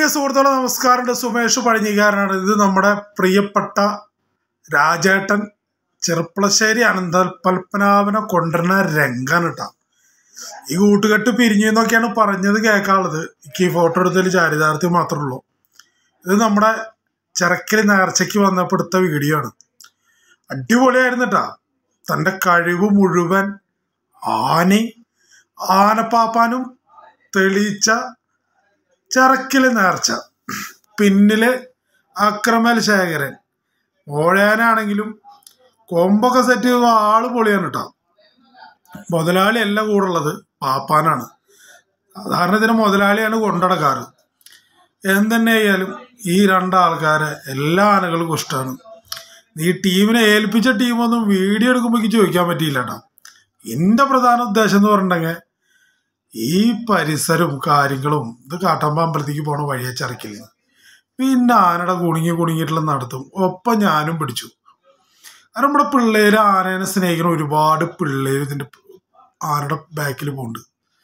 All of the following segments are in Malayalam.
സുഹൃത്തുക്കളെ നമസ്കാരമുണ്ട് സുമേഷ് പഴഞ്ഞിക്കാരനാണ് ഇത് നമ്മുടെ പ്രിയപ്പെട്ട രാജേട്ടൻ ചെറുപ്പളശ്ശേരി അനന്തപത്മനാഭനെ കൊണ്ടുവരുന്ന രംഗാണ് കേട്ടോ ഈ കൂട്ടുകെട്ട് പിരിഞ്ഞു എന്നൊക്കെയാണ് പറഞ്ഞത് കേൾക്കാനുള്ളത് എനിക്ക് ഈ ഫോട്ടോ എടുത്തതിൽ ചാരിതാർത്ഥ്യം മാത്രമേ ഉള്ളൂ ഇത് നമ്മുടെ ചിറക്കൽ നേർച്ചയ്ക്ക് വന്നപ്പോൾ എടുത്ത വീഡിയോ ആണ് അടിപൊളിയായിരുന്നു കേട്ടാ തൻ്റെ കഴിവ് മുഴുവൻ ആനി ആനപ്പാപ്പാനും തെളിയിച്ച ചിറക്കില് നേർച്ച പിന്നില് അക്രമൽ ശേഖരൻ ഓഴയാനാണെങ്കിലും കൊമ്പൊക്കെ സെറ്റ് ചെയ്ത ആള് പൊളിയാണ് കേട്ടോ മുതലാളി അല്ല കൂടെ ഉള്ളത് പാപ്പാനാണ് സാധാരണത്തിന് മുതലാളിയാണ് കൊണ്ടടക്കാറ് എന്തെന്നെ ആയാലും ഈ രണ്ടാൾക്കാരെ എല്ലാ ആനകൾക്കും ഇഷ്ടമാണ് ഈ ടീമിനെ ഏൽപ്പിച്ച ടീമൊന്നും വീഡിയോ എടുക്കുമ്പോൾ എനിക്ക് ചോദിക്കാൻ പറ്റിയില്ല കേട്ടോ എൻ്റെ പ്രധാന ഉദ്ദേശം എന്ന് പറഞ്ഞിട്ടുണ്ടെങ്കിൽ ഈ പരിസരവും കാര്യങ്ങളും ഇത് കാട്ടമ്പ അമ്പലത്തേക്ക് പോണ വഴിയെ ചറക്കില്ല പിന്നെ ആനയുടെ കുണുങ്ങി കുണുങ്ങിയിട്ടുള്ള നടത്തും ഒപ്പം ഞാനും പിടിച്ചു കാരണം നമ്മുടെ പിള്ളേര് ആനേനെ സ്നേഹിക്കുന്ന ഒരുപാട് പിള്ളേര് ഇതിന്റെ ആനയുടെ ബാക്കിൽ പോകുന്നുണ്ട്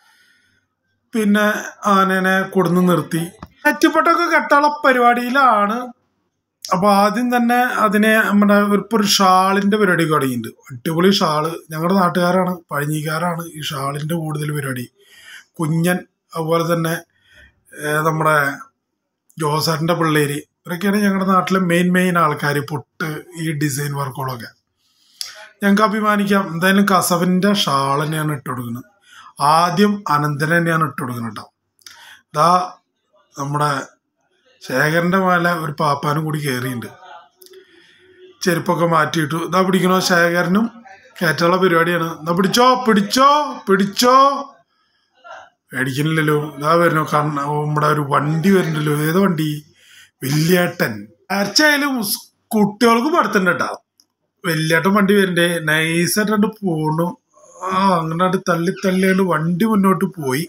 പിന്നെ ആനേനെ കൊടുന്ന് നിർത്തി നെറ്റിപ്പട്ടൊക്കെ കെട്ടാനുള്ള പരിപാടിയിലാണ് അപ്പൊ ആദ്യം തന്നെ അതിനെ നമ്മുടെ ഇപ്പൊ ഒരു ഷാളിന്റെ പരിപാടി തുടങ്ങിയിട്ടുണ്ട് അടിപൊളി ഷാള് ഞങ്ങളുടെ നാട്ടുകാരാണ് പഴഞ്ഞിക്കാരാണ് ഈ ഷാളിന്റെ കൂടുതൽ പരിപാടി കുഞ്ഞൻ അതുപോലെ തന്നെ ഏഹ്, നമ്മുടെ ജോസാറിന്റെ പിള്ളേര് ഇവരൊക്കെയാണ് ഞങ്ങളുടെ നാട്ടിലെ മെയിൻ മെയിൻ ആൾക്കാർ പൊട്ട് ഈ ഡിസൈൻ വർക്കുകളൊക്കെ ഞങ്ങൾക്ക് അഭിമാനിക്കാം എന്തായാലും കസവിന്റെ ഷാൾ തന്നെയാണ് ഇട്ട് കൊടുക്കുന്നത് ആദ്യം അനന്തൻ തന്നെയാണ് ഇട്ട് കൊടുക്കുന്നത് കേട്ടോ ഇതാ നമ്മുടെ ശേഖരന്റെ മേലെ ഒരു പാപ്പാനും കൂടി കയറിയിട്ടുണ്ട് ചെരുപ്പൊക്കെ മാറ്റിയിട്ടു ഇതാ പിടിക്കണോ ശേഖരനും കയറ്റുള്ള പരിപാടിയാണ് എന്നാ പിടിച്ചോ പിടിച്ചോ പിടിച്ചോ പേടിക്കണില്ലല്ലോ ഇതാ വരുന്നു കണ്ണ നമ്മുടെ ഒരു വണ്ടി വരുന്നുണ്ടല്ലോ ഏത് വണ്ടി വലിയേട്ടൻ ആർച്ചായാലും കുട്ടികൾക്ക് പഠിത്തണ്ട കേട്ടാ വലിയേട്ടൻ വണ്ടി വരണ്ടേ നൈസായിട്ട് പോണു ആ അങ്ങനെ തള്ളി തള്ളിയാണ്ട് വണ്ടി മുന്നോട്ട് പോയി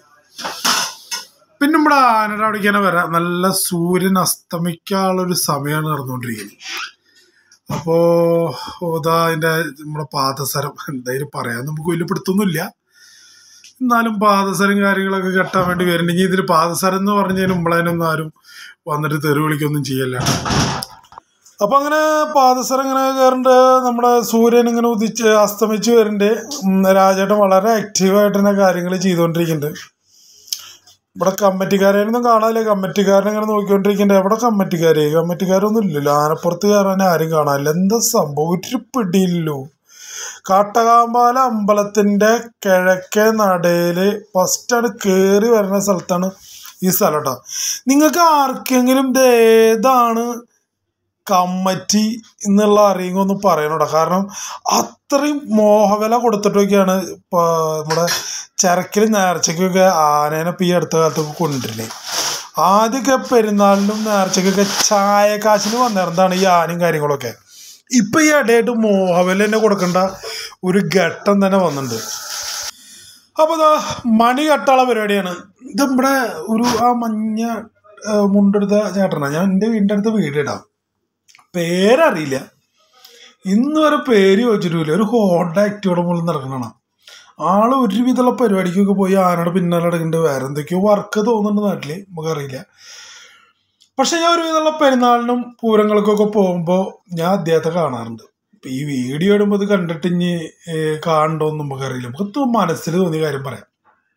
പിന്നെ നമ്മുടെ ആനയുടെ അവിടേക്ക് തന്നെ വരാം നല്ല സൂര്യൻ അസ്തമിക്കാനുള്ളൊരു സമയമാണ് നടന്നുകൊണ്ടിരിക്കുന്നത് അപ്പോ ഇതാ അതിന്റെ നമ്മുടെ പാദസരം എന്തായാലും പറയാൻ നമുക്ക് വലിയ പിടുത്തൊന്നുമില്ല എന്നാലും പാദസരം കാര്യങ്ങളൊക്കെ കെട്ടാൻ വേണ്ടി വരുന്നുണ്ടെങ്കിൽ ഇതിൽ പാദസരം എന്ന് പറഞ്ഞാൽ നമ്മളതിനൊന്നും ആരും വന്നിട്ട് തെറി വിളിക്കൊന്നും ചെയ്യല്ല അപ്പൊ അങ്ങനെ പാദസരം ഇങ്ങനെ കയറിണ്ട് നമ്മുടെ സൂര്യൻ ഇങ്ങനെ ഉദിച്ച് അസ്തമിച്ച് വരുന്നുണ്ട് ഉം, രാജേട്ടൻ വളരെ ആക്റ്റീവായിട്ട് തന്നെ കാര്യങ്ങൾ ചെയ്തുകൊണ്ടിരിക്കുന്നുണ്ട് ഇവിടെ കമ്മിറ്റിക്കാരെയൊന്നും കാണാനില്ല കമ്മിറ്റിക്കാരനെ ഇങ്ങനെ നോക്കിക്കൊണ്ടിരിക്കണ്ടേ എവിടെ കമ്മിറ്റിക്കാര് കമ്മിറ്റിക്കാരൊന്നും ഇല്ലല്ലോ ആനപ്പുറത്ത് കയറാൻ ആരും കാണാനില്ല എന്താ സംഭവം ഒരു പിടിയില്ലല്ലോ കാട്ടകാമ്പാല അമ്പലത്തിന്റെ കിഴക്കേ നടയില് ഫസ്റ്റാണ് കേറി വരുന്ന സ്ഥലത്താണ് ഈ സ്ഥലം കേട്ടോ നിങ്ങൾക്ക് ആർക്കെങ്കിലും ഇത് ഏതാണ് കമ്മറ്റി എന്നുള്ള അറിയുക ഒന്ന് പറയണോട്ടോ കാരണം അത്രയും മോഹവില കൊടുത്തിട്ടൊക്കെയാണ് ഇപ്പൊ നമ്മുടെ ചരക്കിൽ നേർച്ചയ്ക്കൊക്കെ ആനേനെ ഇപ്പൊ ഈ അടുത്ത കാലത്തൊക്കെ കൊണ്ടുവരുന്നത് ആദ്യമൊക്കെ പെരുന്നാളിനും നേർച്ചയ്ക്കൊക്കെ ചായ കാശിന് വന്നിരുന്നതാണ് ഈ ആനയും കാര്യങ്ങളൊക്കെ ഇപ്പൊ ഈ ഇടയായിട്ട് മോഹവില തന്നെ കൊടുക്കേണ്ട ഒരു ഘട്ടം തന്നെ വന്നിട്ടുണ്ട് അപ്പൊ ഇതാ മണി കെട്ടാള പരിപാടിയാണ് ഇത് നമ്മുടെ ഒരു ആ മഞ്ഞ ആ, മുണ്ടെടുത്ത ചേട്ടനാ ഞാൻ എൻ്റെ വീടിൻ്റെ അടുത്ത് വീടിടാം പേരറിയില്ല ഇന്ന് വരെ പേര് ചോദിച്ചിട്ടില്ല ഒരു ഹോണ്ട ആക്റ്റീവോടെ മുകളിൽ നടക്കണതാണ് ആള് ഒരുവിധമുള്ള പരിപാടിക്കൊക്കെ പോയി ആനയുടെ പിന്നാലെ നടക്കുന്നുണ്ട് വേറെ എന്തൊക്കെയോ വർക്ക് തോന്നുന്നുണ്ട് നാട്ടില് നമുക്കറിയില്ല പക്ഷെ ഞാൻ ഒരുവിധമുള്ള പെരുന്നാളിനും പൂരങ്ങൾക്കൊക്കെ പോകുമ്പോൾ ഞാൻ അദ്ദേഹത്തെ കാണാറുണ്ട് ഇപ്പൊ ഈ വീഡിയോ ഇടുമ്പോൾ ഇത് കണ്ടിട്ട് ഇനി കാണണ്ടോന്ന് നമുക്കറിയില്ല നമുക്ക് തു- മനസ്സിൽ തോന്നിയ കാര്യം പറയാം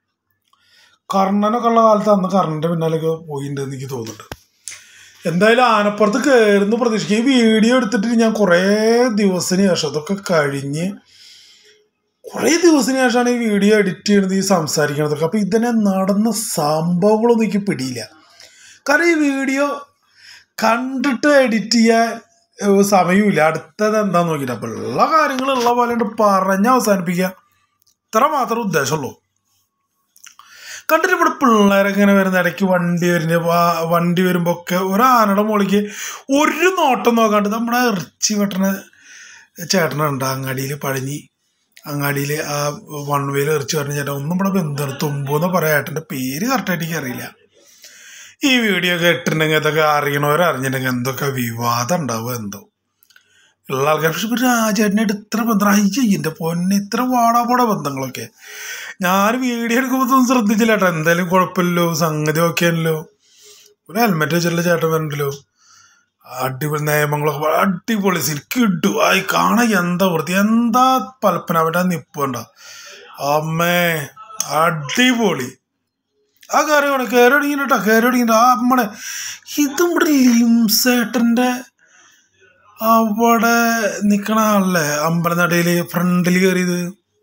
കർണനൊക്കെ ഉള്ള കാലത്ത് അന്ന് കർണന്റെ പിന്നാലൊക്കെ പോയിട്ടുണ്ട് എന്ന് എനിക്ക് തോന്നുന്നുണ്ട് എന്തായാലും ആനപ്പുറത്ത് കയറുന്ന പ്രതീക്ഷിക്കുക ഈ വീഡിയോ എടുത്തിട്ട് ഞാൻ കുറേ ദിവസത്തിന് ശേഷം അതൊക്കെ കഴിഞ്ഞ് കുറേ ദിവസത്തിന് ശേഷമാണ് ഈ വീഡിയോ എഡിറ്റ് ചെയ്യണത് ഈ സംസാരിക്കണതൊക്കെ അപ്പൊ ഇതിനെ നടന്ന സംഭവങ്ങളൊന്നും എനിക്ക് പിടിയില്ല കാരണം ഈ വീഡിയോ കണ്ടിട്ട് എഡിറ്റ് ചെയ്യാൻ ഏഹ്, സമയമില്ല അടുത്തത് എന്താന്ന് നോക്കിയിട്ട് അപ്പൊ ഉള്ള കാര്യങ്ങൾ ഉള്ള പോലെ അങ്ങട് പറഞ്ഞ് അവസാനിപ്പിക്കുക ഇത്ര മാത്രം ഉദ്ദേശമുള്ളൂ കണ്ടിട്ട് ഇവിടെ പിള്ളേരൊക്കെ ഇങ്ങനെ വരുന്ന ഇടയ്ക്ക് വണ്ടി വരുന്ന വാ- വണ്ടി വരുമ്പോ ഒക്കെ ഒരു ആനയുടെ മുകളിലേക്ക് ഒരു നോട്ടം നോക്കാണ്ട് നമ്മുടെ ഇറച്ചി വെട്ടണ ചേട്ടനുണ്ട് അങ്ങാടിയിൽ പഴഞ്ഞി അങ്ങാടിയിൽ ആ വൺ വേയിൽ ഇറച്ചി വെട്ടണ ചേട്ടൻ ഒന്നും ഇവിടെ ബന്ധമാണ് തുമ്പൂന്ന് പറയാം ഏട്ടൻ്റെ പേര് കറക്റ്റായിട്ട് എനിക്ക് അറിയില്ല ഈ വീഡിയോ ഒക്കെ ഇട്ടിട്ടുണ്ടെങ്കിൽ ഇതൊക്കെ അറിയണവർ അറിഞ്ഞിട്ടുണ്ടെങ്കിൽ എന്തൊക്കെ വിവാദം ഉണ്ടാവും എന്തോ ഉള്ള ആൾക്കാർ പക്ഷെ ഇപ്പൊ രാജേട്ടനായിട്ട് ഇത്ര ബന്ധം അയ്യ എൻ്റെ പൊന്നെ ഇത്ര വാടാപോട ബന്ധങ്ങളൊക്കെ ഞാൻ വീഡിയോ എടുക്കുമ്പോൾ ഒന്നും ശ്രദ്ധിച്ചില്ല കേട്ടോ എന്തായാലും കുഴപ്പമില്ലല്ലോ സംഗതി ഒക്കെ ആണല്ലോ ഒരു ഹെൽമെറ്റ് വെച്ചിട്ടുള്ള ചേട്ടൻ വരണ്ടല്ലോ അടിപൊളി നിയമങ്ങളൊക്കെ വളരെ അടിപൊളി ശരിക്കും ഇട്ടു ആയി കാണാൻ എന്താ വൃത്തി എന്താ പൽപ്പനാവൻ്റെ നിപ്പ് കണ്ട അമ്മേ അടിപൊളി ആ കയറി വേണം കയറി ഒടുങ്ങിട്ടോ കയറി ഒടുങ്ങിട്ടോ ആ നമ്മുടെ ഇത് നമ്മുടെ ലിംസേട്ടൻ്റെ അവിടെ നിക്കണ ആളല്ലേ അമ്പലനടയിൽ ഫ്രണ്ടിൽ കയറിയത്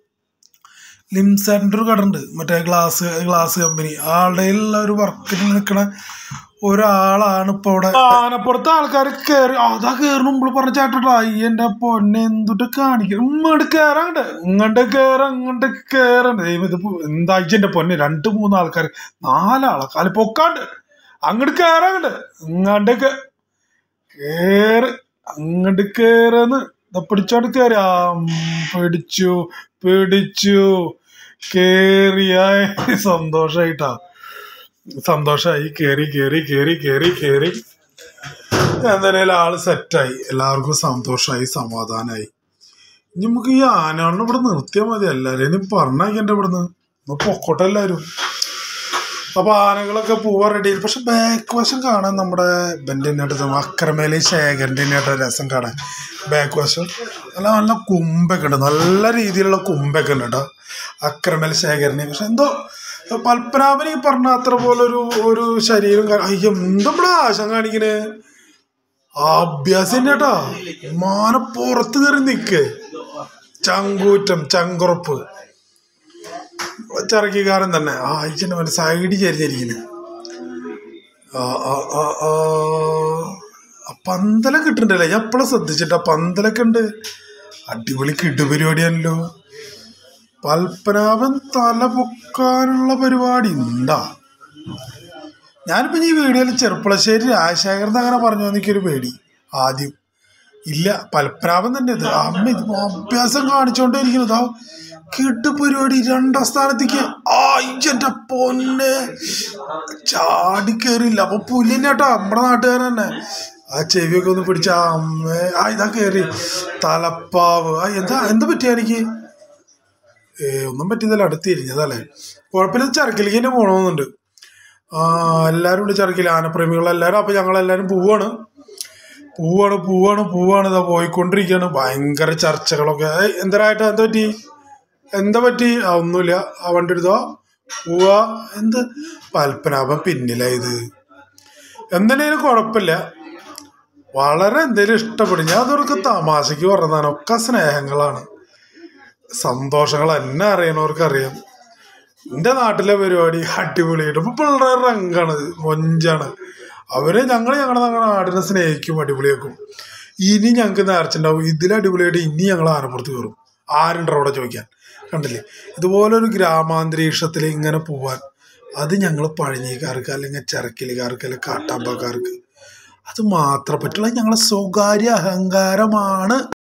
ലിംസാൻ്റെ ഒരു കട ഉണ്ട് മറ്റേ ഗ്ലാസ് ഗ്ലാസ് കമ്പനി ആളുടെ ഉള്ള ഒരു വർക്കിന് നിൽക്കണ ഒരാളാണ് ഇപ്പൊ അവിടെ ആനപ്പുറത്ത് ആൾക്കാർ കയറി അതാ കയറുന്ന മുമ്പിൽ പറഞ്ഞ ചേട്ടാ എന്റെ പൊന്നെ എന്തുട്ട് കാണിക്കണം ഇങ്ങോട്ട് കയറാണ്ട് ഇങ്ങോട്ട് കയറ ഇങ്ങോട്ട് കയറണ്ട് ദൈവം ഇത് എന്താ എന്റെ പൊന്നെ രണ്ട് മൂന്ന് ആൾക്കാർ നാലാളെ കാലി പൊക്കാണ്ട് അങ്ങോട്ട് കയറാണ്ട് ഇങ്ങോട്ട് കേറ് അങ്ങോട്ട് കേറന്ന് ദാ പിടിച്ചോണ്ട് കേറി ആ ഉം, പിടിച്ചു പിടിച്ചു കേറിയ സന്തോഷായിട്ടാ സന്തോഷായി കേറി കേറി കേറി കേറി കേറി എന്തായാലും ആള് സെറ്റായി എല്ലാവർക്കും സന്തോഷമായി സമാധാനായി ഇനി നമുക്ക് ഈ ആനകളിനെ ഇവിടെ നിർത്തിയാൽ മതി എല്ലാവരും ഇനി പറഞ്ഞേക്കണ്ട ഇവിടുന്ന് ഇപ്പൊ പൊക്കോട്ടെ എല്ലാവരും അപ്പൊ ആനകളൊക്കെ പോവാൻ റെഡി പക്ഷെ ബാക്ക് വശം കാണാൻ നമ്മുടെ ഇവന്റെ തന്നെ അക്രമേലി ശേഖരന്റെ തന്നെ രസം കാണാൻ ബാക്ക് വശം നല്ല നല്ല കുമ്പൊക്കെ ഉണ്ട് നല്ല രീതിയിലുള്ള കുമ്പൊക്കെ ഉണ്ട് കേട്ടോ അക്രമേൽ ശേഖരന് പക്ഷെ എന്തോ പൽപ്പനാഭന് ഈ പറഞ്ഞ അത്ര പോലെ ഒരു ഒരു ശരീരം കാ- അയ്യോ എന്താ ഇവിടെ ആശം കാണിക്കണേ അഭ്യാസം കേട്ടാ മാന പുറത്ത് കയറി നിക്ക് ചങ്കൂറ്റം ചങ്കുറപ്പ് ചിറക്കിക്കാരൻ തന്നെ ആ അയച്ചെന്നെ മറ്റേ സൈഡിൽ ചരിഞ്ഞിരിക്കുന്നു ആ ആ ആ ആ ആ പന്തലൊക്കെ ഇട്ടിട്ടുണ്ടല്ലേ ഞാൻ എപ്പോഴും ശ്രദ്ധിച്ചിട്ട് ആ പന്തലൊക്കെ ഉണ്ട് അടിപൊളി കിടുപരിപാടിയാണല്ലോ പൽപ്പനാഭൻ തല പൊക്കാനുള്ള പരിപാടി ഉണ്ടാ ഞാനിപ്പോ ഈ വീഡിയോയിൽ ചെറുപ്പളശ്ശേരി രാജശേഖരൻ അങ്ങനെ പറഞ്ഞു എനിക്കൊരു പേടി ആദ്യം ഇല്ല പൽപ്പനാഭൻ തന്നെ ഇത് അമ്മ ഇത് അഭ്യാസം കാണിച്ചോണ്ടേ ഇരിക്കുന്നത് ആ കിട്ടു പരിപാടി രണ്ടാം സ്ഥാനത്തേക്ക് ആ എന്റെ പൊന്നെ ചാടി കയറിയില്ല അപ്പൊ പുല്ലിന്റെ കേട്ടോ നമ്മുടെ നാട്ടുകാരൻ തന്നെ ആ ചെവിയൊക്കെ ഒന്ന് പിടിച്ച ആ അമ്മേ ആ ഇതാ കയറി തലപ്പാവ് ആ എന്താ എന്താ പറ്റിയ എനിക്ക് ഏ ഒന്നും പറ്റിയതല്ല അടുത്ത് തിരിഞ്ഞതല്ലേ കുഴപ്പമില്ല ചരക്കിലേക്ക് തന്നെ പോണമെന്നുണ്ട് ആ എല്ലാവരും ഉണ്ട് ചരക്കിൽ ആനപ്രേമികളെല്ലാവരും അപ്പൊ ഞങ്ങളെല്ലാവരും പോവാണ് പോവാണ് പോവാണ് പോവാണ് ഇതാ പോയിക്കൊണ്ടിരിക്കുകയാണ് ഭയങ്കര ചർച്ചകളൊക്കെ ഏയ് എന്തരായിട്ട് എന്താ പറ്റി എന്താ പറ്റി ആ ഒന്നുമില്ല ആ വണ്ടി എടുത്തോ പോവാ എന്ത് പൽപ്പനാഭം പിന്നിലായത് എന്തിനേലും കുഴപ്പമില്ല വളരെ എന്തേലും ഇഷ്ടപ്പെടും ഞാൻ അതൊക്കെ തമാശക്ക് പറഞ്ഞതാണ് ഒക്കെ സ്നേഹങ്ങളാണ് സന്തോഷങ്ങൾ എന്നെ അറിയണവർക്ക് അറിയാം എൻ്റെ നാട്ടിലെ പരിപാടി അടിപൊളിയായിട്ട് ഇപ്പൊ പിള്ളേരുടെ റങ്കാണ് മൊഞ്ചാണ് അവര് ഞങ്ങൾ ഞങ്ങളുടെ ഞങ്ങളുടെ നാടിനെ സ്നേഹിക്കും അടിപൊളിയാക്കും ഇനി ഞങ്ങൾക്ക് നേർച്ചുണ്ടാവും ഇതിൽ അടിപൊളിയായിട്ട് ഇനി ഞങ്ങൾ ആനപ്പുറത്ത് കയറും ആരുണ്ടോ അവിടെ ചോദിക്കാൻ കണ്ടില്ലേ ഇതുപോലൊരു ഗ്രാമാന്തരീക്ഷത്തിൽ ഇങ്ങനെ പോവാൻ അത് ഞങ്ങൾ പഴഞ്ഞിക്കാർക്ക് അല്ലെങ്കിൽ ചിറക്കിലുകാർക്ക് അല്ലെങ്കിൽ കാട്ടാമ്പക്കാർക്ക് അത് മാത്രം പറ്റുള്ള ഞങ്ങളെ സ്വകാര്യ അഹങ്കാരമാണ്